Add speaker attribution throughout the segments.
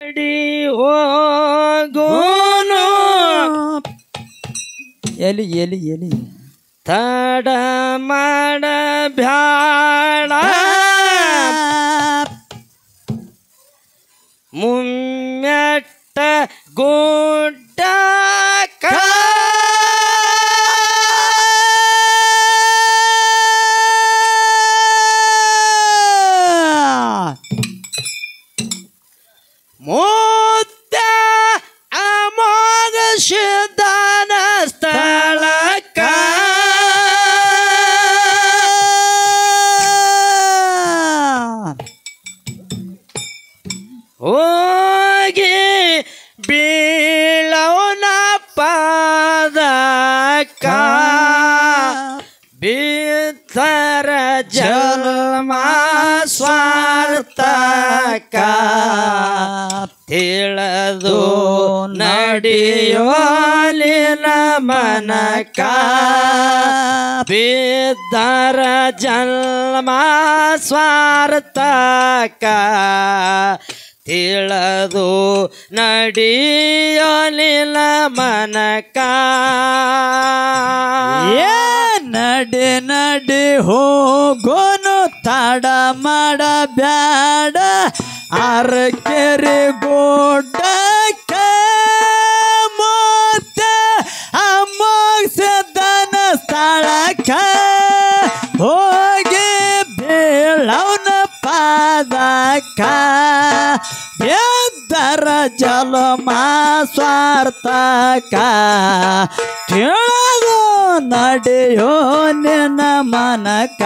Speaker 1: ಹೋಗೋನು
Speaker 2: ಎಲಿ ಎಲಿ ಎಲಿ
Speaker 1: ತಡ ಮಾಡ ಬ್ಯಾಡ ಮುಮ್ಮೆಟ್ಟ ಗುಡ್ಡ ಮುದ್ದ ಅಮೋಘ ಸಿದ್ಧನ ಸ್ಥಳಕ್ಕ ಹೋಗಿ ಬೀಳವನ ಪಾದಕ್ಕ ಬಿತ್ತರ ಜನ್ಮ ಸ್ವಾರ್ಥಕ ತಿಳಿದು ನಡೆಯೋಲಿನ ಮನಕ ಬಿದ್ದರ ಜನ್ಮ ಸ್ವಾರ್ಥಕ ತಿಳಿದು ನಡೆಯೋಲಿನ ಮನಕ
Speaker 2: ಏ ನಡೆ ನಡೆ ಹೋಗೋನು ತಡ ಮಾಡ ಬ್ಯಾಡ ಅರಕೆರೆ ಗೋಡಕ್ಕ ಮೋತ ಅಮೋಗ್ಸದನ ಸ್ಥಳಕ್ಕ ಹೋಗಿ ಬೀಳವನ ಪಾದಕ್ಕ ಬೆದ್ದರ ಜಲಮ ಸ್ವಾರ್ಥಕ ಕೇಳದು ನಡೆಯೋ ನಿನ್ನ ಮನಕ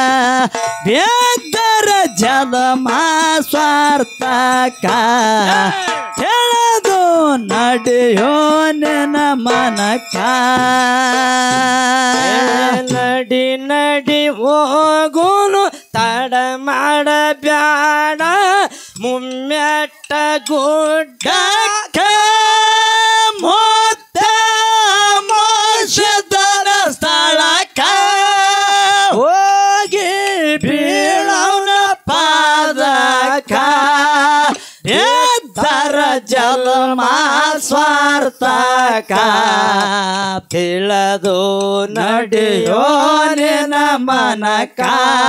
Speaker 2: ಬೆದ್ದರ ಜಲಮ ಸ್ವಾರ್ಥಕ ಕೇಳದು ನಡೆಯೋ ನಿನ್ನ ಮನಕ
Speaker 1: ನಡಿ ನಡಿ ಹೋಗುನು ತಡ ಮಾಡ ಬ್ಯಾಡ ಮುಮ್ಮೆಟ್ಟ ಗುಡ್ಡ
Speaker 2: ಡಕ್ಕ ಮೊತ್ತ ಮೋಷದರ ಸ್ಥಳಕ್ಕ ಹೋಗಿ ಬೀಳವನ ಪಾದಕ ಎದ್ದರ ಜನ್ಮ ಸ್ವಾರ್ಥಕ ತಿಳಿದು ನಡೆಯೋ ನಿನ ಮನಕ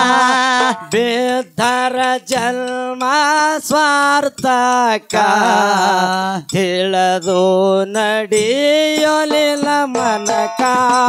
Speaker 1: ಬೇದರ ಜನ್ಮ ಸ್ವಾರ್ಥಕ ತಿಳಿದು ನಡೆಯಲಿಲ್ಲ ಮನಕ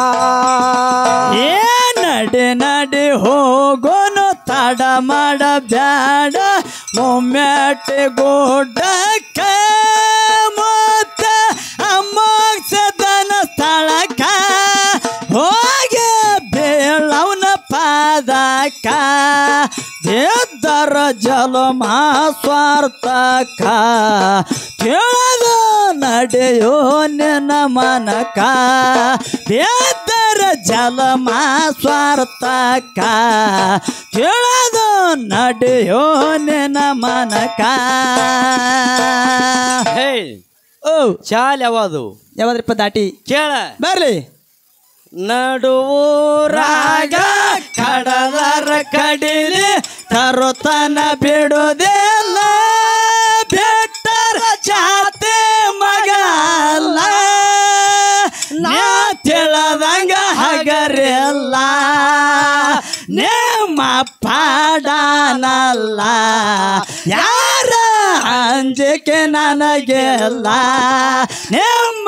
Speaker 2: ಏ ನಡೆ ನಡೆ ಹೋಗೋನು ತಡ ಮಾಡ ಬ್ಯಾಡ ಮೊಮ್ಮೆಟ್ಟೆ ಗೋಡಕ್ಕ ಮೊತ್ತ ಅಮ್ಮೋಗ್ಸದನ ಸ್ಥಳಕ್ಕ ಹೋಗಿ ಬೇಳವನ ಪಾದಕ್ಕ ದೇದ್ದರ ಜಲಮ ಸ್ವಾರ್ಥಕ ಕೇಳದು ನಡೆಯೋ ನಿನ್ನ ಮನಕ ಬೇದ್ದರ ಜಲಮ ಸ್ವಾರ್ಥಕ ಕೇಳದು ನಡೆಯೋ ನಿನ್ನ ಮನಕ
Speaker 1: ಹೇ
Speaker 2: ಓ
Speaker 1: ಚಾಲ್ ಯಾವುದು
Speaker 2: ಯಾವ್ದ್ರಪ್ಪ ದಾಟಿ
Speaker 1: ಕೇಳ
Speaker 2: ಬರ್ಲಿ
Speaker 1: ನಡುವೂರಾಗ
Speaker 2: ಕಡದರ ಕಡಿಲಿ ತರುತನ ಬಿಡುವುದಿಲ್ಲ ಬೆಟ್ಟರ ಜಾತೆ ಮಗ ಅಲ್ಲ ನಾ ತಿಳದಂಗ ಹಗರಿಲ್ಲ ನಿಮ್ಮ ಪಾಡನಲ್ಲ ಯಾರ ಅಂಜಿಕೆ ನನಗೆಲ್ಲ ನಿಮ್ಮ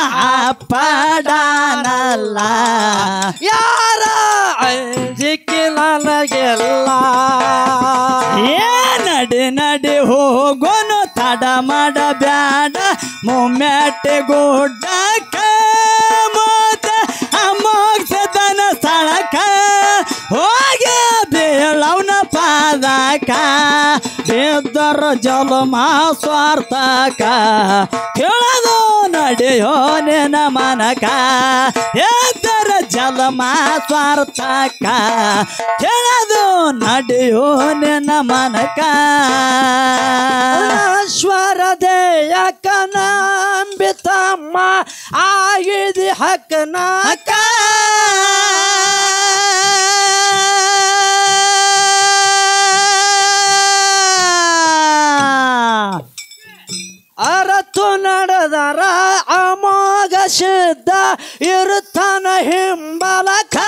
Speaker 2: ಪಾಡನಲ್ಲ
Speaker 1: ಯಾರ ಅಂಜಿಕೆ ನನಗೆಲ್ಲ
Speaker 2: ಏ ನಡಿ ನಡಿ ಹೋಗೋನು ತಡ ಮಾಡ ಬ್ಯಾಡ ಮೊಮ್ಮೆಟ್ಟೆ ಗುಡ್ಡಕ್ಕ ಮೋತ ಅಮೋಗ್ಸದನ ಸ್ಥಳಕ್ಕ ಹೋಗಿ ಬೀಳವನ ಪಾದಕ ಬೇದರ ಜಲಮ ಸ್ವಾರ್ಥಕ ಕೇಳದು ನಡೆಯೋ ನಿನ ಮನಕ ಬೇದರ ಜಲಮ ಸ್ವಾರ್ಥಕ ಕೇಳದು ನಡೆಯೋ ನಿನ ಮನಕ
Speaker 1: ಈಶ್ವರ ದೇಯಕನ ಅಂಬಿತಮ್ಮ ಆಗಿದಿ ಹಕ್ಕನ
Speaker 2: ಅಕ್ಕ
Speaker 1: ಅರತು ನಡೆದರ ಅಮೋಘ ಸಿದ್ಧ ಇರುತ್ತಾನ ಹಿಂಬಲಕ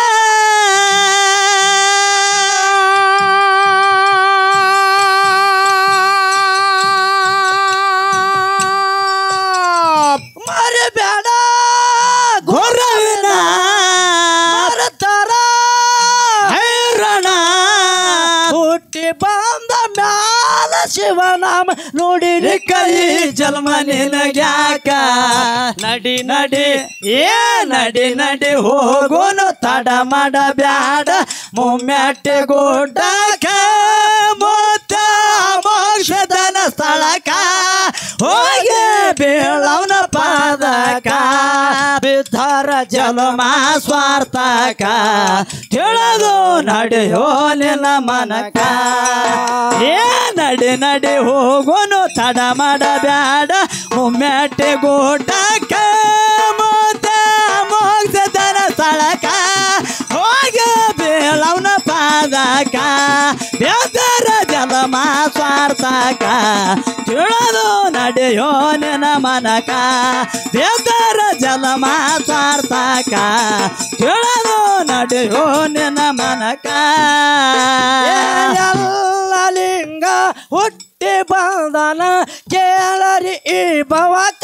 Speaker 1: ಮರಿಬೇಡ
Speaker 2: ಗುರುವಿನ
Speaker 1: ಮರತರ
Speaker 2: ಹೈರಣ
Speaker 1: ಹುಟ್ಟಿ ಬಂದ ಮ್ಯಾಲ ಶಿವನಾಮ ನೋಡಿ
Speaker 2: ಕೈ ಜನ್ಮ ನಿನಗ್ಯಾಕ ನಡಿ ನಡಿ ಏ ನಡಿ ನಡಿ ಹೋಗೋನು ತಡ ಮಾಡ ಬ್ಯಾಡ ಮುಮ್ಮೆಟ್ಟೆ ಗುಡ್ಡಕ ಮೂತ ಮೋಕ್ಷದನ ಸ್ಥಳಕ ಹೋಗಿ ಬೀಳವನ ಪಾದಕ ಬಿದ್ದಾರ ಜಲಮ ಸ್ವಾರ್ಥಕ ತಿಳಿದು ನಡೆಯೋ ನಿನ್ನ ಮನಕ ಏ ನಡಿ ನಡಿ ಹೋಗೋನು ತಡ ಮಾಡ ಬ್ಯಾಡ ಮುಮ್ಮೆಟ್ಟೆ ಗುಡ್ಡಕ ಮೂತ ಮೋಕ್ಷದನ ಸ್ಥಳಕ ಹೋಗ ಬೀಳವನ ಪಾದಕ ಬೇದರ ಜಲಮ ಸ್ವಾರ್ಥಕ ತಿಳಿದು ನಡೆಯೋ ನಿನ ಮನಕ ಬೇದರ ಜಲಮ ಸ್ವಾರ್ಥಕ ತಿಳಿದು ನಡೆಯೋ ನಿನ ಮನಕ
Speaker 1: ಎಲ್ಲ ಲಿಂಗ ಹುಟ್ಟಿ ಬಂದನ ಕೇಳರಿ ಈ ಭವಕ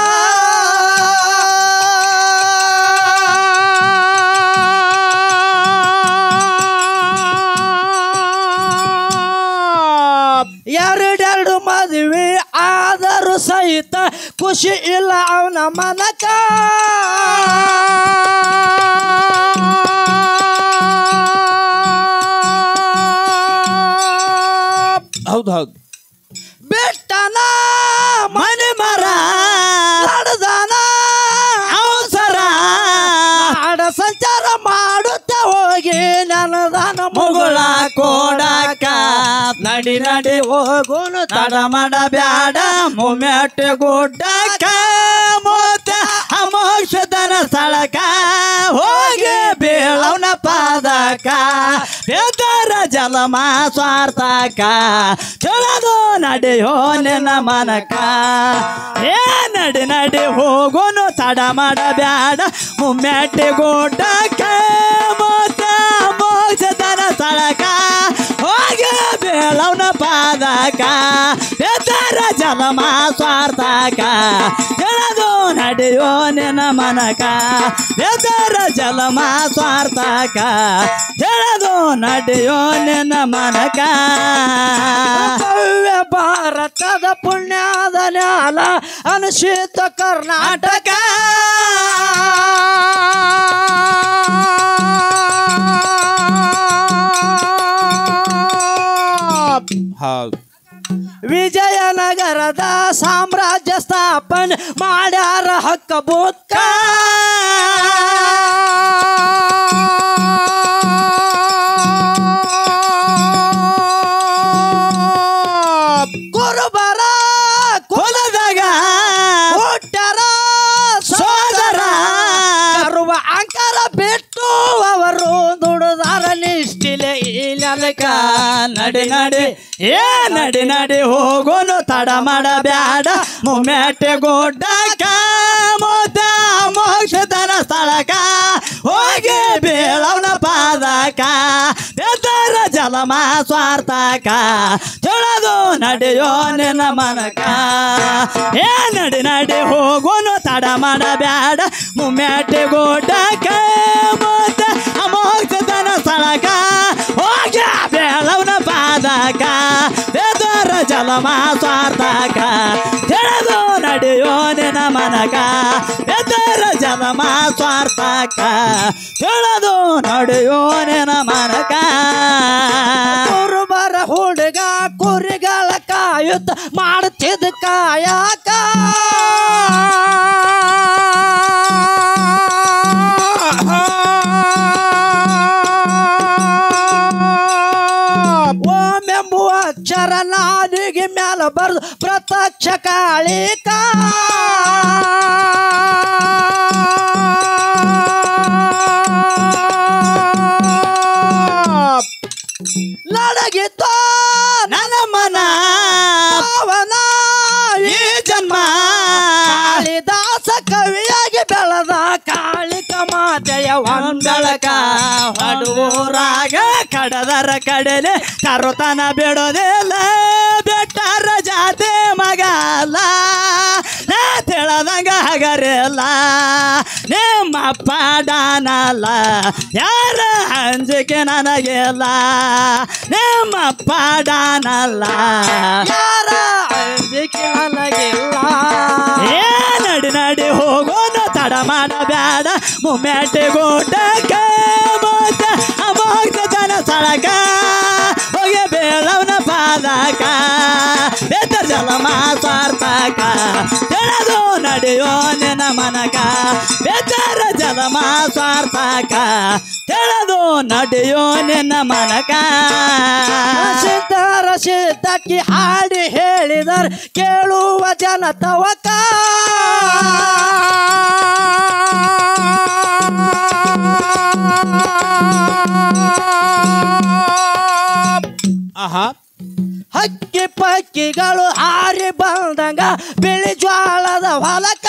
Speaker 1: ಎರಡೆರಡು ಮದುವೆ ಆದರೂ ಸಹಿತ ಖುಷಿ ಇಲ್ಲ ಅವನ ಮನಕ ಹೌದು ಹೌದು ಬಿಟ್ಟನ
Speaker 2: ಮನೆ ಮರ
Speaker 1: ನಡೆದಾನ
Speaker 2: ಅವಸರ
Speaker 1: ಆಡ ಸಂಚಾರ ಮಾಡುತ್ತ ಹೋಗಿ ನನದಾನ
Speaker 2: ಮುಗುಳ ಕೋಡಕ ನಡಿ ನಡಿ
Speaker 1: ಹೋಗುನು
Speaker 2: ತಡ ಮಾಡ ಬ್ಯಾಡ ಮುಮ್ಮೆಟ್ಟೆ ಗುಡ್ಡಕ ಮೋತ ಅಮೋಕ್ಷದನ ಸ್ಥಳಕ ಹೋಗಿ ಬೀಳವನ ಪಾದಕ ಬೇದರ ಜಲಮ ಸ್ವಾರ್ಥಕ ತಿಳಿದು ನಡೆಯೋ ನಿನ್ನ ಮನಕ ಏ ನಡಿ ನಡಿ ಹೋಗೋನು ತಡ ಮಾಡ ಬ್ಯಾಡ ಮುಮ್ಮೆಟ್ಟೆ ಗುಡ್ಡಕ ಮೋತ ಮೋಕ್ಷದನ ಸ್ಥಳಕ ಹೋಗಿ ಬೇಳವನ ಪಾದಕ ಬೇದರ ಜಲಮ ಸ್ವಾರ್ಥಕ ತಿಳಿದು ನಡೆಯೋ ನಿನ್ನ ಮನಕ ಬೇದರ ಜಲಮ ಸ್ವಾರ್ಥಕ ತಿಳಿದು ನಡೆಯೋ ನಿನ್ನ ಮನಕ
Speaker 1: ಭವ್ಯ ಭಾರತದ ಪುಣ್ಯದ ನ್ಯಾಲ ಅನುಷಿತ ಕರ್ನಾಟಕ ವಿಜಯನಗರದ ಸಾಮ್ರಾಜ್ಯ ಸ್ಥಾಪನೆ ಮಾಡ್ಯಾರ ಹಕ್ಕ ಬುಕ್ಕ ಕುರುಬರ
Speaker 2: ಕುಲದಾಗ
Speaker 1: ಹುಟ್ಟರ
Speaker 2: ಸೋದರ
Speaker 1: ಕರುವ ಅಂಕರ ಬಿಟ್ಟು ಅವರು ದುಡಿದಾರ ನಿಷ್ಠಿಲೆ ಈ ನೆಲಕ
Speaker 2: ನಡಿ ನಡಿ ಏ ನಡಿ ನಡಿ ಹೋಗೋನು ತಡ ಮಾಡ ಬ್ಯಾಡ ಮುಮ್ಮೆಟ್ಟೆ ಗುಡ್ಡಕ ಮೋದ ಮೋಕ್ಷದನ ಸ್ಥಳಕ ಹೋಗಿ ಬೀಳವನ ಪಾದಕ ಬೆದರ ಜಲಮ ಸ್ವಾರ್ಥಕ ತಿಳಿದು ನಡೆಯೋ ನಿನ್ನ ಮನಕ ಏ ನಡಿ ನಡಿ ಹೋಗೋನು ತಡ ಮಾಡ ಬ್ಯಾಡ ಮುಮ್ಮೆಟ್ಟೆ ಗುಡ್ಡಕ ಮೋದ ಅಮೋಕ್ಷದನ ಸ್ಥಳಕ ಹೋಗಿ ಬೇಳವನ ಪಾದಕ ಬೇದರ ಜಲಮ ಸ್ವಾರ್ಥಕ ತಿಳಿದು ನಡೆಯೋ ನಿನ ಮನಕ ಬೇದರ ಜಲಮ ಸ್ವಾರ್ಥಕ ತಿಳಿದು ನಡೆಯೋ ನಿನ ಮನಕ
Speaker 1: ಕುರುಬರ ಹುಡುಗ ಕುರಿಗಳ ಕಾಯುತ್ತ ಮಾಡುತ್ತಿದ್ದ ಕಾಯಕ ಓಮೆಂಬುವ ಅಕ್ಷರ ನಾಲಿಗೆ ಮ್ಯಾಲ ಬರೆದು ಪ್ರತ್ಯಕ್ಷ ಕಾಳಿಕ ನಡಗಿದ್ದ
Speaker 2: ನನ್ನ ಮನ
Speaker 1: ಅವನ
Speaker 2: ಈ ಜನ್ಮ
Speaker 1: ಕಾಳಿದಾಸ ಕವಿಯಾಗಿ ಬೆಳೆದ ಕಾಳಿಕ ಮಾತೆಯ
Speaker 2: ಒಂದಳಕ ಹೊಡುವೂರಾಗ ಕಡದರ ಕಡೆಲೆ ತರುತನ ಬಿಡೋದಿಲ್ಲ ಬೆಟ್ಟರ ಜಾತಿ ಮಗಲ್ಲ ನಾ ತಿಳದಂಗ ಹಗರಿಲ್ಲ ನಿಮ್ಮ ಪಾಡನಲ್ಲ ಯಾರ ಅಂಜಿಕೆ ನನಗಿಲ್ಲ ನಿಮ್ಮ ಪಾಡನಲ್ಲ
Speaker 1: ಯಾರ ಅಂಜಿಕೆ ನನಗಿಲ್ಲ
Speaker 2: ಏ ನಡಿ ನಡಿ ಹೋಗೋನು ತಡ ಮಾಡಬ್ಯಾಡ ಮುಮ್ಮೆಟ್ಟಿ ಗುಡ್ಡಕ್ಕ ಮೋತ ಅಮೋಗ್ತನ ಸಳಕ ಹೋಗಿ ಬೇಳವನ ಪಾದಕ ಬೆತ್ತರ್ ಜಲಮ ಸ್ವಾರ್ಥಕ ತಿಳಿದು ನಡೆಯೋ ನಿನ ಮನಕ ಬೆತ್ತರ ಜಲಮ ಸ್ವಾರ್ಥಕ ತಿಳಿದು ನಡೆಯೋ ನಿನ್ನ ಮನಕ
Speaker 1: ಸಿದ್ಧರ ಸಿದ್ಧಕ್ಕೆ ಹಾಡಿ ಹೇಳಿದರ್ ಕೇಳುವ ಜನ ತವಕ
Speaker 2: ಆಹಾ
Speaker 1: ಹಕ್ಕಿ ಪಕ್ಕಿಗಳು ಹಾರಿ ಬಂದಂಗ ಬಿಳಿ ಜ್ವಾಳದ ಹೊಲಕ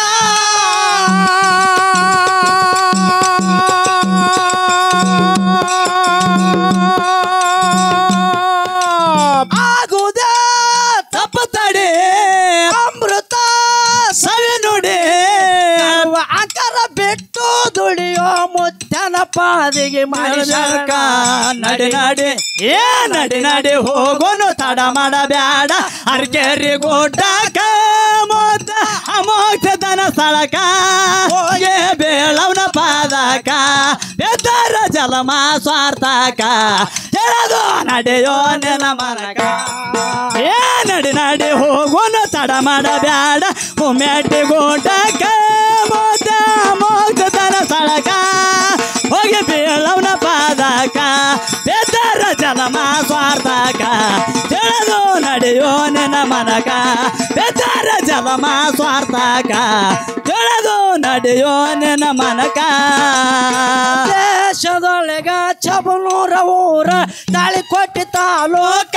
Speaker 1: ಆಗುದೇ
Speaker 2: ತಪ್ಪು ತಡೆ
Speaker 1: ಅಮೃತ
Speaker 2: ಸವಿ ನುಡಿ
Speaker 1: ನಾವು ಆಕರ ಬಿಟ್ಟು ದುಡಿಯೋ ಮುತ್ತನ ಪಾದಿಗೆ
Speaker 2: ಮನುಷ್ಯರ್ಕ
Speaker 1: ಮನುಷ್ಯರ್ಕ
Speaker 2: ನಡಿ ನಡಿ ಏ ನಡಿ ನಡಿ ಹೋಗೋನು ತಡ ಮಾಡಬ್ಯಾಡ ಅರ್ಕೆರಿ ಗುಡ್ಡಕ ಮೋತ ಅಮೋಕ್ಷತನ ಸ್ಥಳಕ ಹೋಗೆ ಬೇಳವನ ಪಾದಕ ಬೆದ್ದರ ಜಲಮ ಸ್ವಾರ್ಥಕ ಹೇಳದು ನಡೆಯೋ ನಿನ ಮನಕ ಏ ನಡಿ ನಡಿ ಹೋಗೋನು ತಡ ಮಾಡಬ್ಯಾಡ ಮುಮ್ಮೆಟ್ಟಿ ಗುಡ್ಡಕ ಮೋತ ಅಮೋಕ್ಷತನ ಸ್ಥಳಕ ಹೋಗಿ ಬೀಳವನ ಪಾದಕ ಬೆದ್ದರ ಜಲಮ ಸ್ವಾರ್ಥಕ ತಿಳಿದು ನಡೆಯೋ ನಿನ ಮನಕ ಬೆದ್ದರ ಜಲಮ ಸ್ವಾರ್ಥಕ ತಿಳಿದು ನಡೆಯೋ ನಿನ ಮನಕ
Speaker 1: ದೇಶದೊಳಗ ಚಬನೂರ ಊರ ತಾಳಿ ಕೊಟ್ಟಿ ತಾಲೂಕ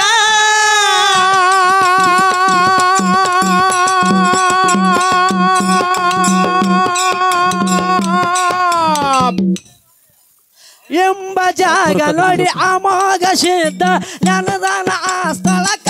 Speaker 1: ಎಂಬ ಜಾಗ ನೋಡಿ ಅಮೋಘ ಸಿದ್ಧ ನೆನದಾನ ಆ ಸ್ಥಳಕ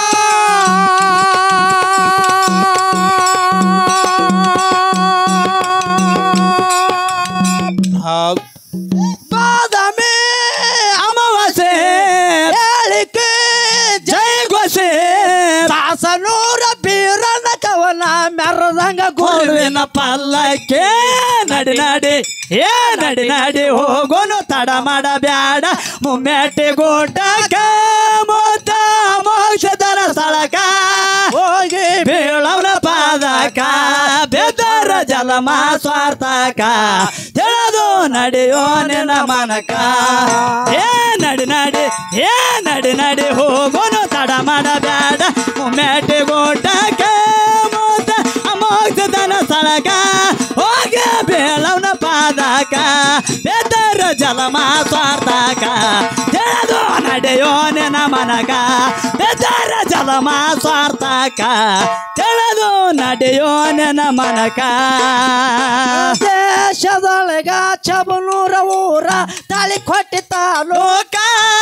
Speaker 1: ಬಾದಾಮಿ
Speaker 2: ಅಮಾವಾಸ್ಯೆ
Speaker 1: ಹೇಳಿಕೆ
Speaker 2: ಜೈ ಗೋಸೆ
Speaker 1: ದಾಸನೂರ ಬೀರನ ಕವನ ಮೆರದಂಗ ಗುರುವಿನ
Speaker 2: ಗುರುವಿನ ಪಲ್ಲಕ್ಕೆ ನಡಿ ನಡಿ ಏ ನಡಿ ನಡಿ ಹೋಗೋನು ತಡ ಮಾಡಬ್ಯಾಡ ಮುಮ್ಮೆಟ್ಟಿ ಗುಡ್ಡಕ ಮೋತ ಮೋಕ್ಷದರ ಸ್ಥಳಕ
Speaker 1: ಹೋಗಿ
Speaker 2: ಬೀಳವನ ಪಾದಕ ಬೆದರ ಜಲಮ ಸ್ವಾರ್ಥಕ ತಿಳಿದು ನಡೆಯೋ ನಿನ ಮನಕ ಏ ನಡಿ ನಡಿ ಏ ನಡಿ ನಡಿ ಹೋಗೋನು ತಡ ಮಾಡಬ್ಯಾಡ ಮುಮ್ಮೆಟ್ಟಿ ಗುಡ್ಡಕ ಮೋತ ಅಮೋಕ್ಷದನ ಸ್ಥಳಕ ಹೋಗ ಬೇಳವನ ಪಾದಕ ಬೆದರ ಜಲಮ ಸ್ವಾರ್ಥಕ ತಿಳಿದು ನಡೆಯೋ ನಿನ ಮನಕ ಬೆದರ ಜಲಮ ಸ್ವಾರ್ಥಕ ತಿಳಿದು ನಡೆಯೋ ನಿನ ಮನಕ
Speaker 1: ದೇಶದೊಳಗ ಚಬನೂರ ಊರ ತಾಳಿ ಕೊಟ್ಟಿ ತಾಲೂಕ
Speaker 2: ಲೋಕ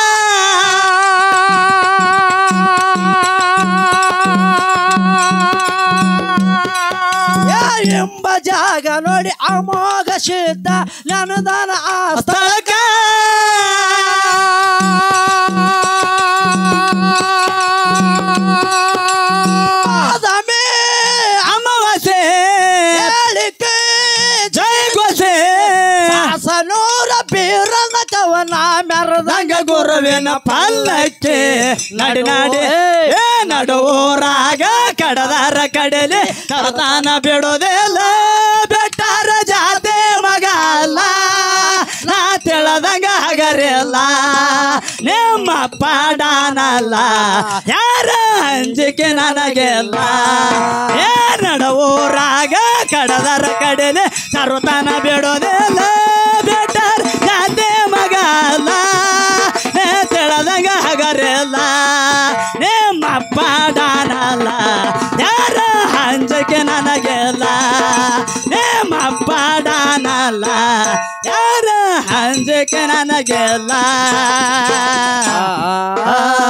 Speaker 1: ಏ ಎಂಬ ಜಾಗ ನೋಡಿ ಅಮೋಘ ಸಿದ್ಧ ನೆನದಾನ ಆ
Speaker 2: ಸ್ಥಳಕ
Speaker 1: ಬಾದಾಮಿ
Speaker 2: ಅಮಾವಾಸ್ಯೆ
Speaker 1: ಹೇಳಿಕೆ
Speaker 2: ಜೈ ಗೋಸೆ
Speaker 1: ದಾಸನೂರ ಬೀರನ ಕವನ ಮೆರದಂಗ
Speaker 2: ರಂಗ ಗುರುವಿನ ಪಲ್ಲಕ್ಕೆ ನಡಿ ನಾಡಿ ಏ ನಡುವೂರಾಗ ಕಡದಾರ ಕಡೆಲಿ ತರತಾನ ಬಿಡೋದಿಲ್ಲ ಬೆಟ್ಟಾರ ಜಾತೆ ಮಗ ಅಲ್ಲ ನಾ ತಿಳದಂಗ ಹಗರಿಲ್ಲ ನಿಮ್ಮ ಪಾಡಾನಲ್ಲ ಯಾರ ಅಂಜಿಕೆ ನನಗೆಲ್ಲ ಏ ನಡುವೂರಾಗ ಕಡದಾರ ಕಡೆಲಿ ತರುತಾನ ಬಿಡೋದಿಲ್ಲ ಬೆಟ್ಟಾರ ಜಾತೆ ಮಗ ಅಲ್ಲ ನೇ ತಿಳದಂಗ ಹಗರಿಲ್ಲ ನಿಮ್ಮ ಪಾಡಾನಲ್ಲ ಯಾರ ಅಂಜಕ್ಕೆ ನನಗೆಲ್ಲ ನೇಮ ಪಾಡಾನಲ್ಲ ಯಾರ ಅಂಜಕ್ಕೆ ನನಗೆಲ್ಲ